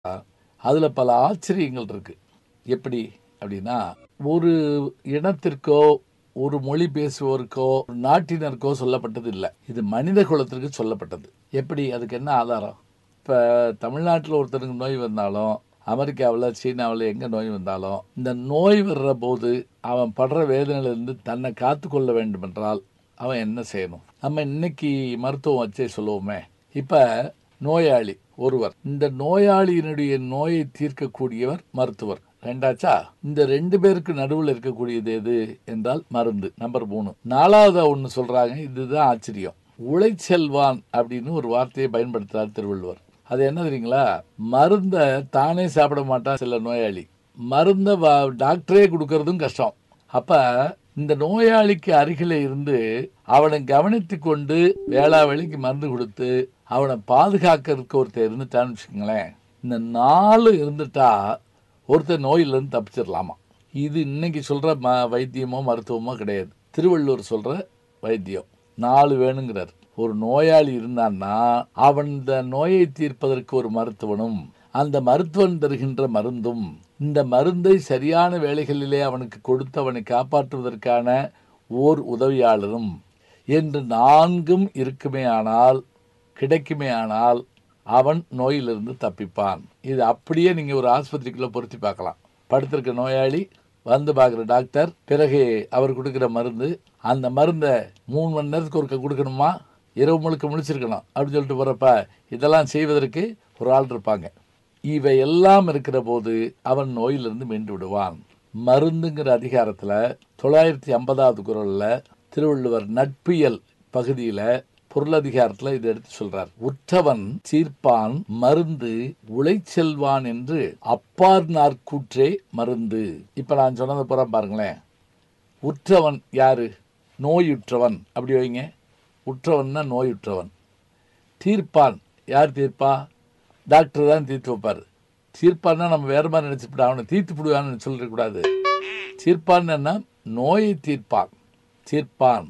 அதுல பல ஆச்சரியங்கள் இருக்கு எப்படி அப்படின்னா ஒரு இனத்திற்கோ ஒரு மொழி பேசுவோருக்கோ ஒரு நாட்டினருக்கோ சொல்லப்பட்டது இல்லை இது மனித குலத்திற்கு சொல்லப்பட்டது எப்படி அதுக்கு என்ன ஆதாரம் இப்போ தமிழ்நாட்டில் ஒருத்தருக்கு நோய் வந்தாலும் அமெரிக்காவில் சீனாவில் எங்கே நோய் வந்தாலும் இந்த நோய் வர்ற போது அவன் படுற வேதனையிலிருந்து தன்னை காத்துக்கொள்ள வேண்டும் என்றால் அவன் என்ன செய்யணும் நம்ம இன்னைக்கு மருத்துவம் வச்சே சொல்லுவோமே இப்போ நோயாளி ஒருவர் இந்த நோயாளியினுடைய நோயை தீர்க்கக்கூடியவர் மருத்துவர் ரெண்டாச்சா இந்த ரெண்டு பேருக்கு நடுவில் இருக்கக்கூடியது எது என்றால் மருந்து நம்பர் மூணு நாலாவது ஒன்று சொல்றாங்க இதுதான் ஆச்சரியம் உழைச்செல்வான் அப்படின்னு ஒரு வார்த்தையை பயன்படுத்துறார் திருவள்ளுவர் அது என்ன தெரியுங்களா மருந்தை தானே சாப்பிட மாட்டான் சில நோயாளி மருந்தை வா- டாக்டரே கொடுக்கறதும் கஷ்டம் அப்ப இந்த நோயாளிக்கு அருகில இருந்து அவனை கவனித்து கொண்டு வேளா வேலைக்கு மருந்து கொடுத்து அவனை பாதுகாக்கிறதுக்கு ஒருத்தர் இருந்துட்டான்னு வச்சுக்கோங்களேன் இந்த நாலு இருந்துட்டா ஒருத்தர் நோயிலிருந்து தப்பிச்சிடலாமா இது இன்னைக்கு சொல்ற ம வைத்தியமோ மருத்துவமோ கிடையாது திருவள்ளுவர் சொல்ற வைத்தியம் நாலு வேணுங்கிறார் ஒரு நோயாளி இருந்தான்னா அவன் இந்த நோயை தீர்ப்பதற்கு ஒரு மருத்துவனும் அந்த மருத்துவன் தருகின்ற மருந்தும் இந்த மருந்தை சரியான வேளைகளிலே அவனுக்கு கொடுத்து அவனை காப்பாற்றுவதற்கான ஓர் உதவியாளரும் என்று நான்கும் இருக்குமே ஆனால் கிடைக்குமே ஆனால் அவன் நோயிலிருந்து தப்பிப்பான் இது அப்படியே நீங்க ஒரு ஆஸ்பத்திரிக்குள்ள பொருத்தி பார்க்கலாம் படுத்திருக்க நோயாளி வந்து பார்க்குற டாக்டர் பிறகு அவர் கொடுக்குற மருந்து அந்த மருந்தை மூணு மணி நேரத்துக்கு ஒருக்க கொடுக்கணுமா இரவு முழுக்க முழிச்சிருக்கணும் அப்படின்னு சொல்லிட்டு போறப்ப இதெல்லாம் செய்வதற்கு ஒரு ஆள் இருப்பாங்க இவை எல்லாம் இருக்கிற போது அவன் நோயிலிருந்து மீண்டு விடுவான் மருந்துங்கிற அதிகாரத்துல தொள்ளாயிரத்தி ஐம்பதாவது குரல்ல திருவள்ளுவர் நட்பியல் பகுதியில பொருளதிகாரத்துல இதை எடுத்து சொல்றார் உற்றவன் சீர்ப்பான் மருந்து உழைச்செல்வான் என்று அப்பார் நாற்கூற்றே மருந்து இப்ப நான் சொன்னதை புற பாருங்களேன் உற்றவன் யாரு நோயுற்றவன் அப்படி வைங்க உற்றவன்னா நோயுற்றவன் தீர்ப்பான் யார் தீர்ப்பா டாக்டர் தான் தீர்த்து வைப்பார் தீர்ப்பான்னா நம்ம வேற மாதிரி நினைச்சுப்பட அவனை தீர்த்து விடுவான்னு சொல்லிடக்கூடாது தீர்ப்பான்னா நோயை தீர்ப்பான் தீர்ப்பான்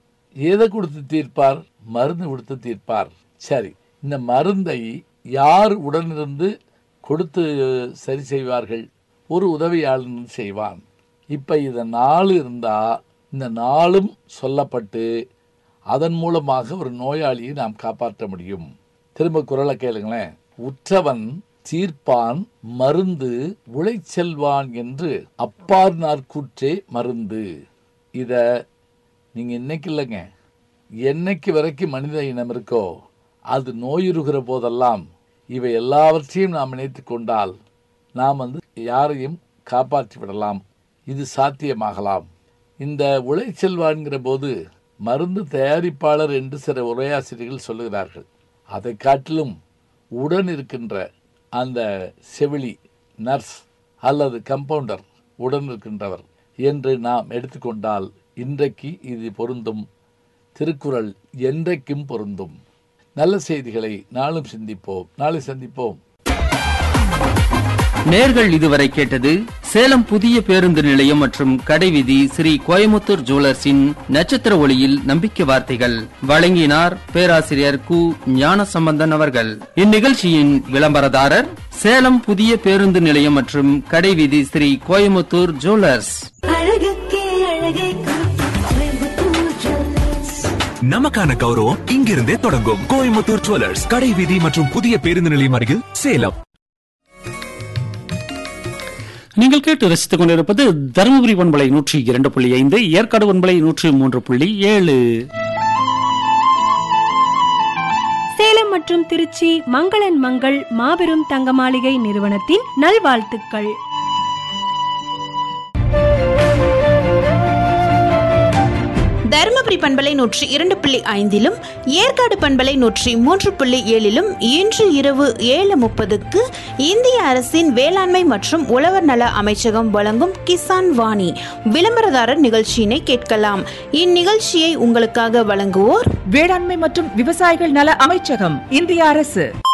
எதை கொடுத்து தீர்ப்பார் மருந்து கொடுத்து தீர்ப்பார் சரி இந்த மருந்தை யார் உடனிருந்து கொடுத்து சரி செய்வார்கள் ஒரு உதவியாளன் செய்வான் இப்ப இத நாலு இருந்தா இந்த நாளும் சொல்லப்பட்டு அதன் மூலமாக ஒரு நோயாளியை நாம் காப்பாற்ற முடியும் திரும்ப குரலை கேளுங்களேன் உற்றவன் தீர்ப்பான் மருந்து உழைச்செல்வான் என்று அப்பார் நாற்கூற்றே மருந்து இத நீங்க இன்னைக்கு இல்லைங்க என்னைக்கு வரைக்கும் மனித இனம் இருக்கோ அது நோயுறுகிற போதெல்லாம் இவை எல்லாவற்றையும் நாம் நினைத்து கொண்டால் நாம் வந்து யாரையும் காப்பாற்றி விடலாம் இது சாத்தியமாகலாம் இந்த உழைச்செல்வான்கிற போது மருந்து தயாரிப்பாளர் என்று சில உரையாசிரியர்கள் சொல்லுகிறார்கள் அதை காட்டிலும் உடன் இருக்கின்ற அந்த செவிலி நர்ஸ் அல்லது கம்பவுண்டர் உடன் இருக்கின்றவர் என்று நாம் எடுத்துக்கொண்டால் இன்றைக்கு இது பொருந்தும் திருக்குறள் என்றைக்கும் பொருந்தும் நல்ல செய்திகளை நாளும் சிந்திப்போம் நாளை சந்திப்போம் நேர்கள் இதுவரை கேட்டது சேலம் புதிய பேருந்து நிலையம் மற்றும் கடைவீதி ஸ்ரீ கோயமுத்தூர் ஜுவல்லர்ஸின் நட்சத்திர ஒளியில் நம்பிக்கை வார்த்தைகள் வழங்கினார் பேராசிரியர் கு ஞானசம்பந்தன் அவர்கள் இந்நிகழ்ச்சியின் விளம்பரதாரர் சேலம் புதிய பேருந்து நிலையம் மற்றும் கடைவீதி ஸ்ரீ கோயமுத்தூர் ஜுவல்லர்ஸ் அழகுக்கே அழகை கோயம்புத்தூர் ஜுவல்லர்ஸ் நமக்கான கௌரவம் இங்கிருந்தே தொடங்கும் கோயம்புத்தூர் ஜுவல்லர்ஸ் கடை வீதி மற்றும் புதிய பேருந்து நிலையம் அருகில் சேலம் நீங்கள் கேட்டு ரசித்துக் கொண்டிருப்பது தருமபுரி பண்பலை நூற்றி இரண்டு புள்ளி ஐந்து ஏற்காடு பண்பலை நூற்றி மூன்று புள்ளி ஏழு சேலம் மற்றும் திருச்சி மங்களன் மங்கள் மாபெரும் தங்க மாளிகை நிறுவனத்தின் நல்வாழ்த்துக்கள் தருமபுரி பண்பலை நூற்றி இரண்டு புள்ளி ஐந்திலும் ஏற்காடு பண்பலை நூற்றி மூன்று புள்ளி ஏழிலும் இன்று இரவு ஏழு முப்பதுக்கு இந்திய அரசின் வேளாண்மை மற்றும் உழவர் நல அமைச்சகம் வழங்கும் கிசான் வாணி விளம்பரதாரர் நிகழ்ச்சியினை கேட்கலாம் இந்நிகழ்ச்சியை உங்களுக்காக வழங்குவோர் வேளாண்மை மற்றும் விவசாயிகள் நல அமைச்சகம் இந்திய அரசு